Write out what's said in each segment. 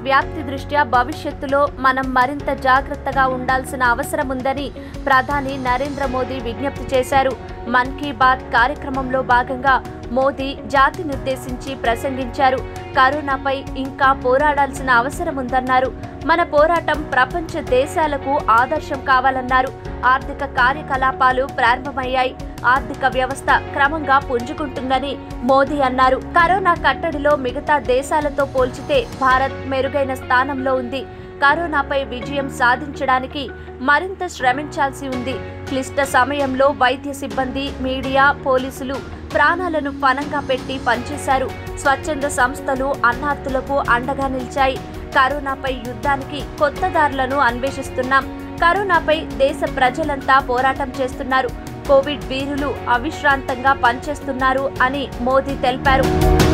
వ్యాప్తి దృష్ట్యా భవిష్యత్తులో మనం మరింత జాగ్రత్తగా ఉండాల్సిన అవసరం ఉందని ప్రధాని నరేంద్ర మోదీ విజ్ఞప్తి చేశారు మన్ కీ బాత్ కార్యక్రమంలో భాగంగా మోదీ జాతినుద్దేశించి ప్రసంగించారు కరోనాపై ఇంకా పోరాడాల్సిన అవసరం ఉందన్నారు మన పోరాటం ప్రపంచ దేశాలకు ఆదర్శం కావాలన్నారు ఆర్థిక కార్యకలాపాలు ప్రారంభమయ్యాయి ఆర్థిక వ్యవస్థ క్రమంగా పుంజుకుంటుందని మోదీ అన్నారు కరోనా కట్టడిలో మిగతా దేశాలతో పోల్చితే భారత్ మెరుగైన స్థానంలో ఉంది కరోనాపై విజయం సాధించడానికి మరింత శ్రమించాల్సి ఉంది క్లిష్ట సమయంలో వైద్య సిబ్బంది మీడియా పోలీసులు ప్రాణాలను పణంగా పెట్టి పనిచేశారు స్వచ్ఛంద సంస్థలు అన్నార్థులకు అండగా నిలిచాయి కరోనాపై యుద్ధానికి కొత్త దారులను అన్వేషిస్తున్నాం కరోనాపై దేశ ప్రజలంతా పోరాటం చేస్తున్నారు కోవిడ్ వీరులు అవిశ్రాంతంగా పనిచేస్తున్నారు అని మోదీ తెలిపారు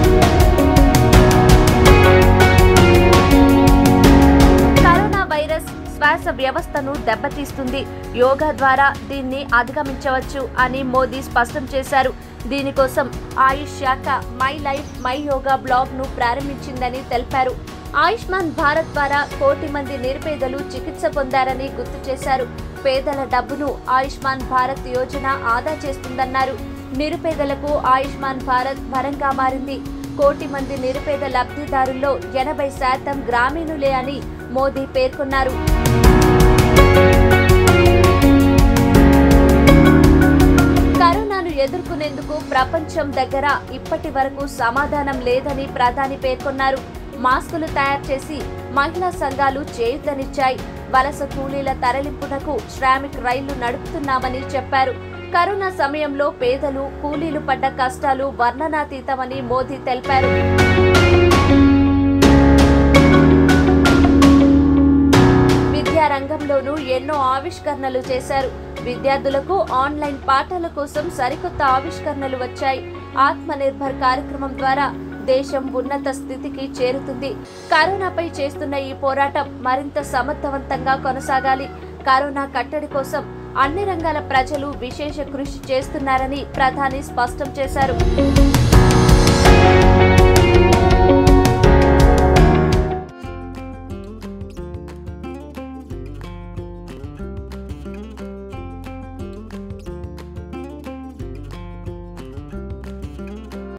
కరోనా వైరస్ శ్వాస వ్యవస్థను దెబ్బతీస్తుంది యోగా ద్వారా దీన్ని అధిగమించవచ్చు అని మోదీ స్పష్టం చేశారు దీనికోసం ఆయుష్ శాఖ my life my yoga blog ను ప్రారంభించిందని తెలిపారు ఆయుష్మాన్ భారత్ ద్వారా కోటి మంది నిరుపేదలు చికిత్స పొందారని గుర్తు చేశారు పేదల డబ్బును ఆయుష్మాన్ భారత్ యోజన ఆదా చేస్తుందన్నారు నిరుపేదలకు ఆయుష్మాన్ భారత్ వరంగా మారింది కోటి మంది నిరుపేద లబ్ధిదారుల్లో ఎనభై శాతం గ్రామీణులే అని మోదీ పేర్కొన్నారు కరోనాను ఎదుర్కొనేందుకు ప్రపంచం దగ్గర ఇప్పటి వరకు సమాధానం లేదని ప్రధాని పేర్కొన్నారు మాస్కులు తయారు చేసి మహిళా సంఘాలు చేయుతనిచ్చాయి వలస కూలీల తరలింపునకు శ్రామిక్ రైళ్లు నడుపుతున్నామని చెప్పారు కరోనా సమయంలో పేదలు కూలీలు పడ్డ కష్టాలు వర్ణనాతీతమని మోదీ తెలిపారు విద్యా రంగంలోనూ ఎన్నో ఆవిష్కరణలు చేశారు విద్యార్థులకు ఆన్లైన్ పాఠాల కోసం సరికొత్త ఆవిష్కరణలు వచ్చాయి ఆత్మ నిర్భర్ కార్యక్రమం ద్వారా దేశం ఉన్నత స్థితికి చేరుతుంది కరోనాపై చేస్తున్న ఈ పోరాటం మరింత సమర్థవంతంగా కొనసాగాలి కరోనా కట్టడి కోసం అన్ని రంగాల ప్రజలు విశేష కృషి చేస్తున్నారని ప్రధాని స్పష్టం చేశారు